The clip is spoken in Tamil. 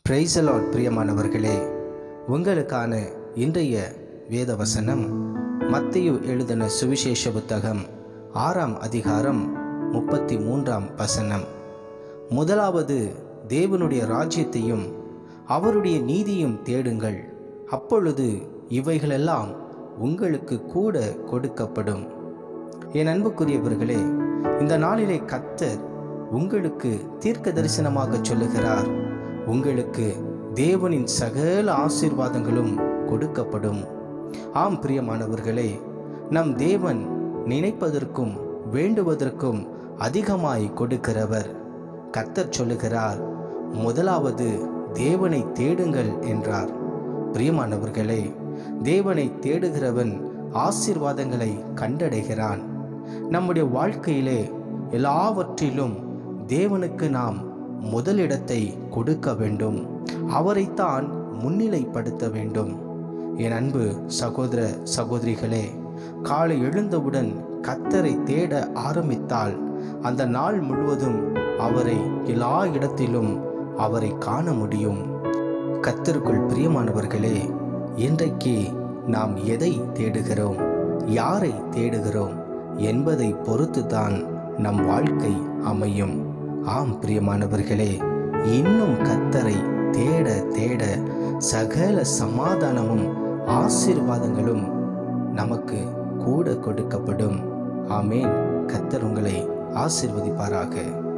பிரைசலாட் பிரியமானவர்களே உங்களுக்கான இன்றைய வேத வசனம் மத்தியு எழுதின சுவிசேஷ புத்தகம் ஆறாம் அதிகாரம் முப்பத்தி மூன்றாம் வசனம் முதலாவது தேவனுடைய ராஜ்யத்தையும் அவருடைய நீதியும் தேடுங்கள் அப்பொழுது இவைகளெல்லாம் உங்களுக்கு கூட கொடுக்கப்படும் என் அன்புக்குரியவர்களே இந்த நாளிலே கத்தர் உங்களுக்கு தீர்க்க தரிசனமாக சொல்லுகிறார் உங்களுக்கு தேவனின் சகல ஆசீர்வாதங்களும் கொடுக்கப்படும் ஆம் பிரியமானவர்களே நம் தேவன் நினைப்பதற்கும் வேண்டுவதற்கும் அதிகமாய் கொடுக்கிறவர் கர்த்தர் சொல்லுகிறார் முதலாவது தேவனை தேடுங்கள் என்றார் பிரியமானவர்களே தேவனை தேடுகிறவன் ஆசீர்வாதங்களை கண்டடைகிறான் நம்முடைய வாழ்க்கையிலே எல்லாவற்றிலும் தேவனுக்கு நாம் முதலிடத்தை கொடுக்க வேண்டும் அவரைத்தான் முன்னிலைப்படுத்த வேண்டும் என் அன்பு சகோதர சகோதரிகளே காலை எழுந்தவுடன் கத்தரை தேட ஆரம்பித்தால் அந்த நாள் முழுவதும் அவரை எல்லா இடத்திலும் அவரை காண முடியும் கத்தருக்குள் பிரியமானவர்களே இன்றைக்கு நாம் எதை தேடுகிறோம் யாரை தேடுகிறோம் என்பதை பொறுத்துதான் நம் வாழ்க்கை அமையும் ஆம் பிரியமானவர்களே இன்னும் கத்தரை தேட தேட சகல சமாதானமும் ஆசீர்வாதங்களும் நமக்கு கூட கொடுக்கப்படும் ஆமேன் கத்தர் உங்களை ஆசீர்வதிப்பாராக